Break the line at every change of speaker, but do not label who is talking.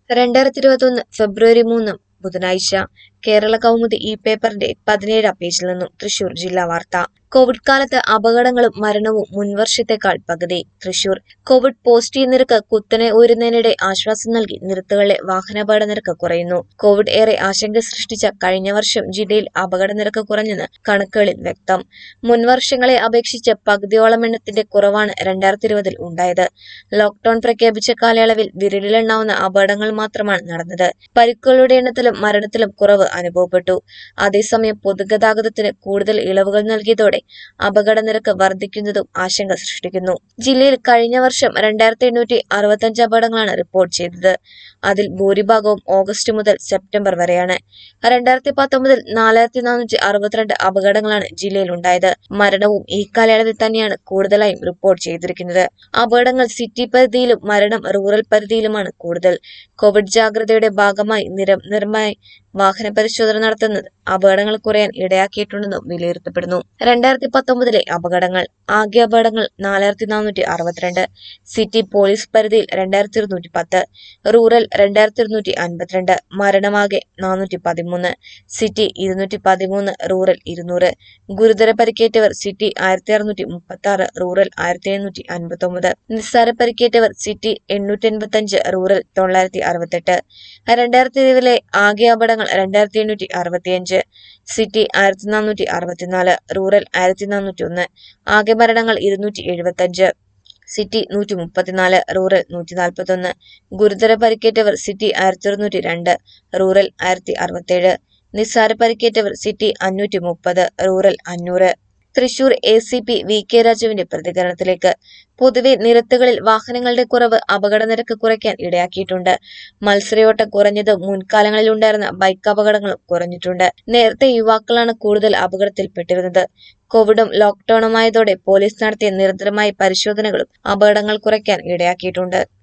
രണ്ടായിരത്തി ഇരുപത്തൊന്ന് ഫെബ്രുവരി മൂന്ന് ബുധനാഴ്ച കേരള കൗമുദി ഈ പേപ്പറിന്റെ പതിനേഴാം പേജിൽ നിന്നും തൃശൂർ ജില്ലാ വാർത്ത കോവിഡ് കാലത്ത് അപകടങ്ങളും മരണവും മുൻവർഷത്തേക്കാൾ പകുതി തൃശൂർ കോവിഡ് പോസിറ്റീവ് നിരക്ക് കുത്തനെ ഉയരുന്നതിനിടെ ആശ്വാസം നൽകി നിരത്തുകളിലെ വാഹനാപകട നിരക്ക് കുറയുന്നു കോവിഡ് ഏറെ ആശങ്ക സൃഷ്ടിച്ച കഴിഞ്ഞ വർഷം ജില്ലയിൽ അപകട നിരക്ക് കുറഞ്ഞെന്ന് കണക്കുകളിൽ വ്യക്തം മുൻവർഷങ്ങളെ അപേക്ഷിച്ച് പകുതിയോളം എണ്ണത്തിന്റെ കുറവാണ് രണ്ടായിരത്തി ഇരുപതിൽ ഉണ്ടായത് ലോക്ഡൌൺ പ്രഖ്യാപിച്ച കാലയളവിൽ വിരലിലെണ്ണാവുന്ന അപകടങ്ങൾ മാത്രമാണ് നടന്നത് പരിക്കുകളുടെ എണ്ണത്തിലും മരണത്തിലും കുറവ് അനുഭവപ്പെട്ടു അതേസമയം പൊതുഗതാഗതത്തിന് കൂടുതൽ ഇളവുകൾ നൽകിയതോടെ അപകട നിരക്ക് വർദ്ധിക്കുന്നതും ആശങ്ക സൃഷ്ടിക്കുന്നു ജില്ലയിൽ കഴിഞ്ഞ വർഷം രണ്ടായിരത്തി എണ്ണൂറ്റി അറുപത്തഞ്ച് അപകടങ്ങളാണ് റിപ്പോർട്ട് ചെയ്തത് അതിൽ ഭൂരിഭാഗവും ഓഗസ്റ്റ് മുതൽ സെപ്റ്റംബർ വരെയാണ് രണ്ടായിരത്തി പത്തൊമ്പതിൽ നാലായിരത്തി നാനൂറ്റി അറുപത്തിരണ്ട് അപകടങ്ങളാണ് ജില്ലയിൽ ഉണ്ടായത് മരണവും ഈ കാലയളവിൽ തന്നെയാണ് കൂടുതലായും റിപ്പോർട്ട് ചെയ്തിരിക്കുന്നത് അപകടങ്ങൾ സിറ്റി പരിധിയിലും മരണം റൂറൽ പരിധിയിലുമാണ് കൂടുതൽ കോവിഡ് ജാഗ്രതയുടെ ഭാഗമായി നിരന്തരമായി വാഹന പരിശോധന നടത്തുന്നത് അപകടങ്ങൾ കുറയാൻ ഇടയാക്കിയിട്ടുണ്ടെന്നും വിലയിരുത്തപ്പെടുന്നു രണ്ടായിരത്തി പത്തൊമ്പതിലെ അപകടങ്ങൾ ആകെ അപകടങ്ങൾ നാലായിരത്തി നാനൂറ്റി അറുപത്തിരണ്ട് സിറ്റി പോലീസ് പരിധിയിൽ രണ്ടായിരത്തി ഇരുന്നൂറ്റി പത്ത് റൂറൽ രണ്ടായിരത്തി ഇരുന്നൂറ്റി അൻപത്തിരണ്ട് മരണമാകെ നാനൂറ്റി പതിമൂന്ന് സിറ്റി ഇരുന്നൂറ്റി പതിമൂന്ന് റൂറൽ ഇരുന്നൂറ് ഗുരുതര പരിക്കേറ്റവർ സിറ്റി ആയിരത്തി അറുന്നൂറ്റി മുപ്പത്തി ആറ് റൂറൽ ആയിരത്തി എഴുന്നൂറ്റി അൻപത്തി ഒമ്പത് നിസ്സാര പരിക്കേറ്റവർ സിറ്റി എണ്ണൂറ്റി എൺപത്തി അഞ്ച് റൂറൽ തൊള്ളായിരത്തി അറുപത്തെട്ട് രണ്ടായിരത്തി ഇരുപതിലെ ആകെ അപകടങ്ങൾ രണ്ടായിരത്തി എണ്ണൂറ്റി അറുപത്തിയഞ്ച് സിറ്റി ആയിരത്തി നാനൂറ്റി അറുപത്തിനാല് റൂറൽ ആയിരത്തി നാനൂറ്റി ഒന്ന് ആകെ മരണങ്ങൾ ഇരുന്നൂറ്റി എഴുപത്തി അഞ്ച് സിറ്റി നൂറ്റി മുപ്പത്തിനാല് റൂറൽ നൂറ്റി നാൽപ്പത്തി ഒന്ന് ഗുരുതര പരിക്കേറ്റവർ സിറ്റി ആയിരത്തി ഒരുന്നൂറ്റി രണ്ട് റൂറൽ ആയിരത്തി അറുപത്തേഴ് നിസ്സാര പരിക്കേറ്റവർ സിറ്റി അഞ്ഞൂറ്റി മുപ്പത് റൂറൽ അഞ്ഞൂറ് Thrissur A C P V K രാജുവിന്റെ പ്രതികരണത്തിലേക്ക് പൊതുവെ നിരത്തുകളിൽ വാഹനങ്ങളുടെ കുറവ് അപകട നിരക്ക് കുറയ്ക്കാൻ ഇടയാക്കിയിട്ടുണ്ട് മത്സരയോട്ടം കുറഞ്ഞതും മുൻകാലങ്ങളിൽ ഉണ്ടായിരുന്ന ബൈക്ക് അപകടങ്ങളും കുറഞ്ഞിട്ടുണ്ട് നേരത്തെ യുവാക്കളാണ് കൂടുതൽ അപകടത്തിൽപ്പെട്ടിരുന്നത് കോവിഡും ലോക്ക്ഡൌണുമായതോടെ പോലീസ് നടത്തിയ നിരന്തരമായ പരിശോധനകളും അപകടങ്ങൾ കുറയ്ക്കാൻ ഇടയാക്കിയിട്ടുണ്ട്